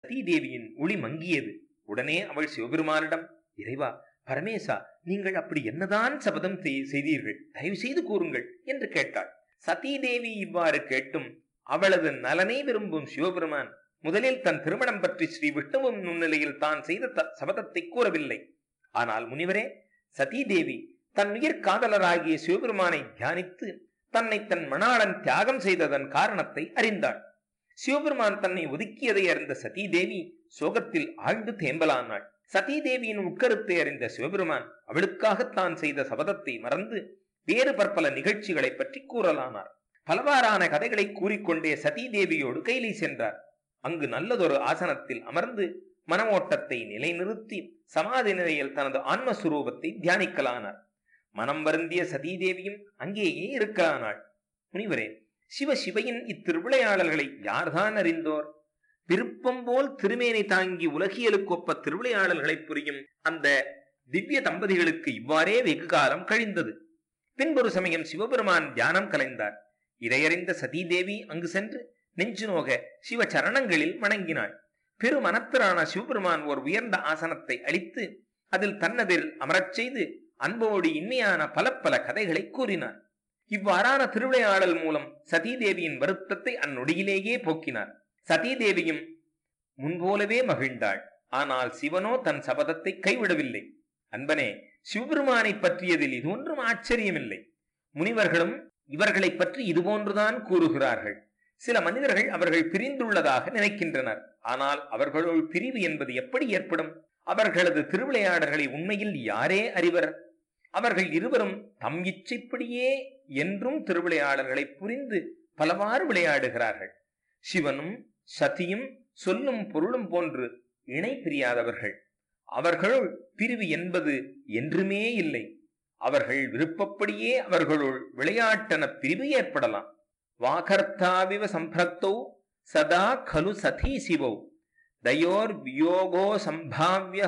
சதீ தேவியின் ஒளி மங்கியது உடனே அவள் சிவபெருமானிடம் இறைவா பரமேசா நீங்கள் அப்படி என்னதான் சபதம் செய்- செய்தீர்கள் தயவு செய்து கூறுங்கள் என்று கேட்டாள் சதீ தேவி இவ்வாறு கேட்டும் அவளது நலனை விரும்பும் சிவபெருமான் முதலில் தன் திருமணம் பற்றி ஸ்ரீ விஷ்ணுவும் முன்னிலையில் தான் செய்த த- சபதத்தை கூறவில்லை ஆனால் முனிவரே சதீ தேவி தன் உயிர் காதலராகிய சிவபெருமானை தியானித்து தன்னை தன் மணாளன் தியாகம் செய்ததன் காரணத்தை அறிந்தாள் சிவபெருமான் தன்னை ஒதுக்கியதை அறிந்த சதீ தேவி சோகத்தில் ஆழ்ந்து தேம்பலானாள் சதீ தேவியின் உட்கருத்தை அறிந்த சிவபெருமான் அவளுக்காக தான் செய்த சபதத்தை மறந்து வேறு பற்பல நிகழ்ச்சிகளை பற்றி கூறலானார் பலவாறான கதைகளை கூறிக்கொண்டே சதீ தேவியோடு கைலை சென்றார் அங்கு நல்லதொரு ஆசனத்தில் அமர்ந்து மனமோட்டத்தை நிலைநிறுத்தி சமாதி நிலையில் தனது ஆன்மஸ்வரூபத்தை தியானிக்கலானார் மனம் வருந்திய சதீதேவியும் அங்கேயே இருக்கலானாள் முனிவரே சிவ சிவையின் இத்திருவிளையாடல்களை யார்தான் அறிந்தோர் விருப்பம் போல் திருமேனை தாங்கி உலகியலுக்கொப்ப திருவிளையாடல்களை புரியும் அந்த திவ்ய தம்பதிகளுக்கு இவ்வாறே வெகு காலம் கழிந்தது பின்பொரு சமயம் சிவபெருமான் தியானம் கலைந்தார் இதையறிந்த சதீதேவி அங்கு சென்று நெஞ்சு நோக சிவ சரணங்களில் வணங்கினாள் பெருமனத்திரான சிவபெருமான் ஒரு உயர்ந்த ஆசனத்தை அளித்து அதில் தன்னதில் அமரச் செய்து அன்போடு இன்மையான பல பல கதைகளை கூறினார் இவ்வாறான திருவிளையாடல் மூலம் சதீதேவியின் வருத்தத்தை அந்நொடியிலேயே போக்கினார் சதீதேவியும் முன்போலவே மகிழ்ந்தாள் ஆனால் சிவனோ தன் சபதத்தை கைவிடவில்லை அன்பனே சிவபெருமானை பற்றியதில் இது ஒன்றும் ஆச்சரியமில்லை முனிவர்களும் இவர்களை பற்றி இதுபோன்றுதான் கூறுகிறார்கள் சில மனிதர்கள் அவர்கள் பிரிந்துள்ளதாக நினைக்கின்றனர் ஆனால் அவர்களுள் பிரிவு என்பது எப்படி ஏற்படும் அவர்களது திருவிளையாடல்களை உண்மையில் யாரே அறிவர் அவர்கள் இருவரும் தம் இச்சைப்படியே என்றும் திருவிளையாடல்களை புரிந்து பலவாறு விளையாடுகிறார்கள் சிவனும் சதியும் சொல்லும் பொருளும் போன்று இணை பிரியாதவர்கள் அவர்களுள் பிரிவு என்பது என்றுமே இல்லை அவர்கள் விருப்பப்படியே அவர்களுள் விளையாட்டன பிரிவு ஏற்படலாம் வாகர்த்தாவிவ சம்பிரக்தௌ சதா கலு சதீ சிவௌ தயோர் வியோகோ சம்பாவிய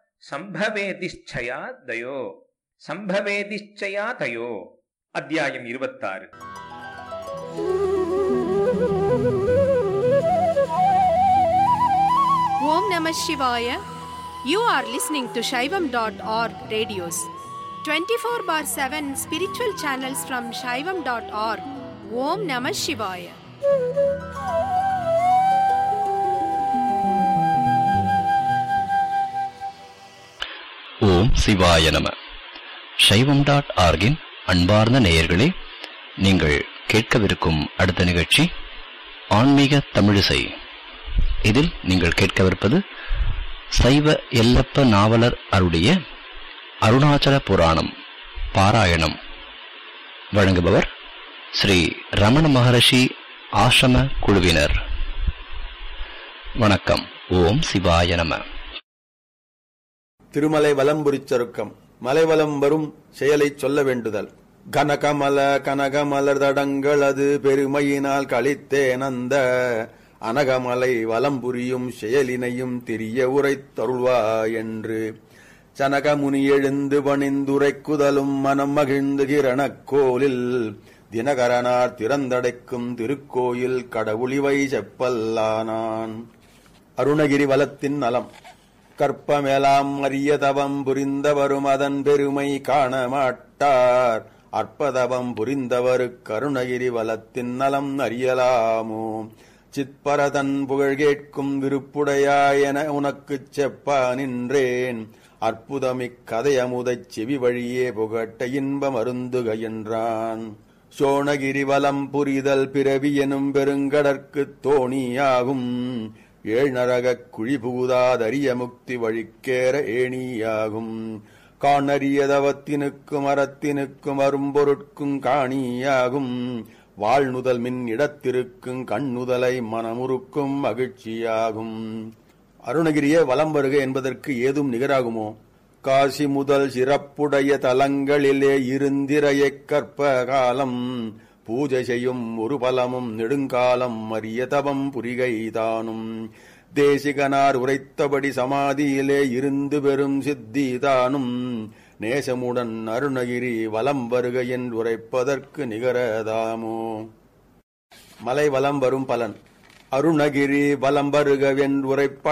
சம்பவேதிஷ்சயா தயோ சம்பவேதிஷ்சயா தயோ அத்தியாயம் இருபத்தாறு Om Namah Shivaya. You are listening to Shaivam.org radios. 24 bar 7 spiritual channels from Shaivam.org. Om Namah Shivaya. ஓம் சிவாய நம சைவம் டாட் ஆர்கின் அன்பார்ந்த நேயர்களே நீங்கள் கேட்கவிருக்கும் அடுத்த நிகழ்ச்சி ஆன்மீக தமிழிசை இதில் நீங்கள் கேட்கவிருப்பது சைவ எல்லப்ப நாவலர் அருடைய அருணாச்சல புராணம் பாராயணம் வழங்குபவர் ஸ்ரீ ரமண மகரிஷி ஆசிரம குழுவினர் வணக்கம் ஓம் சிவாய நம திருமலை வலம்புரிச் சருக்கம் மலைவலம் வரும் செயலைச் சொல்ல வேண்டுதல் கனகமல கனகமலர் தடங்கள் அது பெருமையினால் கழித்தேனந்த அனகமலை வலம்புரியும் செயலினையும் தெரிய உரைத்தருள்வா என்று சனகமுனி எழுந்து பணிந்துரைக்குதலும் மனம் மகிழ்ந்து கிரணக்கோலில் தினகரனார் திறந்தடைக்கும் திருக்கோயில் கடவுளிவை செப்பல்லானான் அருணகிரி வலத்தின் நலம் கற்பமெலாம் அரிய தவம் புரிந்தவரும் அதன் பெருமை காண மாட்டார் அற்பதவம் புரிந்தவரு கருணகிரி வலத்தின் நலம் அறியலாமோ சித்பரதன் புகழ் கேட்கும் விருப்புடையாயென உனக்குச் செப்பா நின்றேன் அற்புதமிக் கதையமுதைச் செவி வழியே புகட்ட இன்பம் அருந்துக என்றான் சோணகிரி வலம் புரிதல் பிறவி எனும் பெருங்கடற்குத் தோணியாகும் ஏழ்நரகக் குழி புகுதாதரிய முக்தி வழிக்கேற ஏணியாகும் காணறியதவத்தினுக்கும் அறத்தினுக்கும் அரும்பொருட்கும் காணியாகும் வாழ்நுதல் மின் இடத்திருக்கும் கண்ணுதலை மனமுறுக்கும் மகிழ்ச்சியாகும் அருணகிரியே வலம் வருக என்பதற்கு ஏதும் நிகராகுமோ காசி முதல் சிறப்புடைய தலங்களிலே இருந்திரையக் கற்ப காலம் பூஜை செய்யும் ஒரு பலமும் நெடுங்காலம் அரிய தவம் புரிகைதானும் தேசிகனார் உரைத்தபடி சமாதியிலே இருந்து பெறும் சித்திதானும் நேசமுடன் அருணகிரி வலம் வருக என்று உரைப்பதற்கு நிகரதாமோ மலை வலம் வரும் பலன் அருணகிரி வலம் வருக என்று உரைப்ப